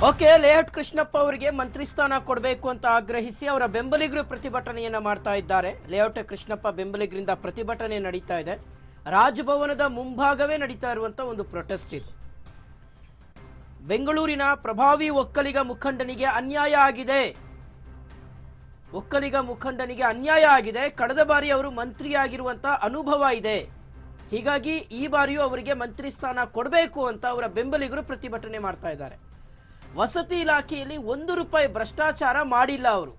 okay layout Krishnappa ಅವರಿಗೆ ಮಂತ್ರಿ ಸ್ಥಾನ ಕೊಡಬೇಕು ಅಂತ ಆಗ್ರಹಿಸಿ ಅವರ ಬೆಂಬಲಿಗರು ಪ್ರತಿಭಟನೆಯನ್ನ ಮಾಡ್ತಾ ಇದ್ದಾರೆ ಲೇಔಟ್ ಕೃಷ್ಣಪ್ಪ ಬೆಂಬಲಿಗರಿಂದ ಪ್ರತಿಭಟನೆ ನಡೀತಾ ಇದೆ ರಾಜಭವನದ ಮುಂಭಾಗವೇ ನಡೀತಾ ಇರುವಂತ ಒಂದು ಪ್ರೊಟೆಸ್ಟ್ ಇದು ಬೆಂಗಳೂರಿನ ಪ್ರಭಾವಿ ಒಕ್ಕಲಿಗ ಮುಖಂಡನಿಗೆ ಅನ್ಯಾಯ ಆಗಿದೆ ಒಕ್ಕಲಿಗ ಮುಖಂಡನಿಗೆ ಅನ್ಯಾಯ ಆಗಿದೆ ಕಳೆದ ಬಾರಿ ಅವರು ಮಂತ್ರಿಯಾಗಿರುವಂತ ಅನುಭವ ಇದೆ ಹೀಗಾಗಿ ಈ ಬಾರಿಯೂ ಅವರಿಗೆ ಮಂತ್ರಿ ಸ್ಥಾನ ಕೊಡಬೇಕು ಅಂತ ಅವರ ಬೆಂಬಲಿಗರು ಪ್ರತಿಭಟನೆ ಮಾಡ್ತಾ ಇದ್ದಾರೆ ವಸತಿ ಇಲಾಖೆಯಲ್ಲಿ ಒಂದು ರೂಪಾಯಿ ಭ್ರಷ್ಟಾಚಾರ ಮಾಡಿಲ್ಲ ಅವರು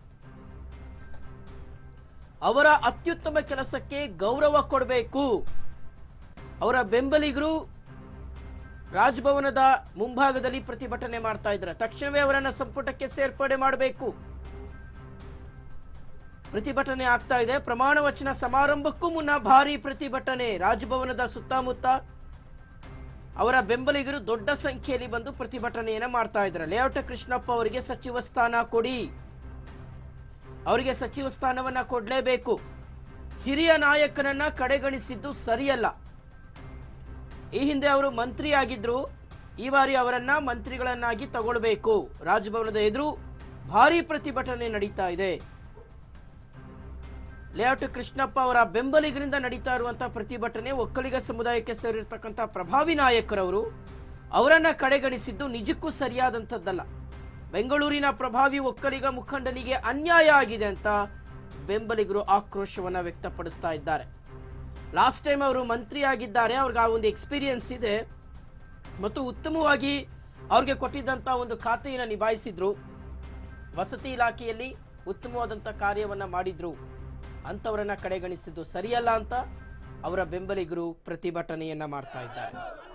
ಅವರ ಅತ್ಯುತ್ತಮ ಕೆಲಸಕ್ಕೆ ಗೌರವ ಕೊಡಬೇಕು ಅವರ ಬೆಂಬಲಿಗರು ರಾಜಭವನದ ಮುಂಭಾಗದಲ್ಲಿ ಪ್ರತಿಭಟನೆ ಮಾಡ್ತಾ ಇದ್ದಾರೆ ತಕ್ಷಣವೇ ಅವರನ್ನ ಸಂಪುಟಕ್ಕೆ ಸೇರ್ಪಡೆ ಮಾಡಬೇಕು ಪ್ರತಿಭಟನೆ ಆಗ್ತಾ ಇದೆ ಪ್ರಮಾಣ ವಚನ ಸಮಾರಂಭಕ್ಕೂ ಮುನ್ನ ಭಾರಿ ಪ್ರತಿಭಟನೆ ರಾಜಭವನದ ಸುತ್ತಮುತ್ತ ಅವರ ಬೆಂಬಲಿಗರು ದೊಡ್ಡ ಸಂಖ್ಯೆಯಲ್ಲಿ ಬಂದು ಪ್ರತಿಭಟನೆಯನ್ನ ಮಾಡ್ತಾ ಇದ್ದಾರೆ ಲೇಔಟ್ ಕೃಷ್ಣಪ್ಪ ಅವರಿಗೆ ಸಚಿವ ಸ್ಥಾನ ಕೊಡಿ ಅವರಿಗೆ ಸಚಿವ ಸ್ಥಾನವನ್ನ ಕೊಡಲೇಬೇಕು ಹಿರಿಯ ನಾಯಕನನ್ನ ಕಡೆಗಣಿಸಿದ್ದು ಸರಿಯಲ್ಲ ಈ ಹಿಂದೆ ಅವರು ಮಂತ್ರಿ ಆಗಿದ್ರು ಈ ಬಾರಿ ಅವರನ್ನ ಮಂತ್ರಿಗಳನ್ನಾಗಿ ತಗೊಳ್ಬೇಕು ರಾಜಭವನದ ಎದುರು ಭಾರಿ ಪ್ರತಿಭಟನೆ ನಡೀತಾ ಇದೆ ಲೇಔಟ್ ಕೃಷ್ಣಪ್ಪ ಅವರ ಬೆಂಬಲಿಗರಿಂದ ನಡೀತಾ ಇರುವಂತಹ ಪ್ರತಿಭಟನೆ ಒಕ್ಕಲಿಗ ಸಮುದಾಯಕ್ಕೆ ಸೇರಿರ್ತಕ್ಕಂಥ ಪ್ರಭಾವಿ ನಾಯಕರವರು ಅವರನ್ನ ಕಡೆಗಣಿಸಿದ್ದು ನಿಜಕ್ಕೂ ಸರಿಯಾದಂಥದ್ದಲ್ಲ ಬೆಂಗಳೂರಿನ ಪ್ರಭಾವಿ ಒಕ್ಕಲಿಗ ಮುಖಂಡನಿಗೆ ಅನ್ಯಾಯ ಆಗಿದೆ ಅಂತ ಬೆಂಬಲಿಗರು ಆಕ್ರೋಶವನ್ನ ವ್ಯಕ್ತಪಡಿಸ್ತಾ ಇದ್ದಾರೆ ಲಾಸ್ಟ್ ಟೈಮ್ ಅವರು ಮಂತ್ರಿ ಆಗಿದ್ದಾರೆ ಅವ್ರಿಗೆ ಆ ಒಂದು ಎಕ್ಸ್ಪೀರಿಯನ್ಸ್ ಇದೆ ಮತ್ತು ಉತ್ತಮವಾಗಿ ಅವ್ರಿಗೆ ಕೊಟ್ಟಿದ್ದಂಥ ಒಂದು ಖಾತೆಯನ್ನು ನಿಭಾಯಿಸಿದ್ರು ವಸತಿ ಇಲಾಖೆಯಲ್ಲಿ ಉತ್ತಮವಾದಂಥ ಕಾರ್ಯವನ್ನ ಮಾಡಿದ್ರು ಅಂಥವರನ್ನ ಕಡೆಗಣಿಸಿದ್ದು ಸರಿಯಲ್ಲ ಅಂತ ಅವರ ಬೆಂಬಲಿಗರು ಪ್ರತಿಭಟನೆಯನ್ನ ಮಾಡ್ತಾ ಇದ್ದಾರೆ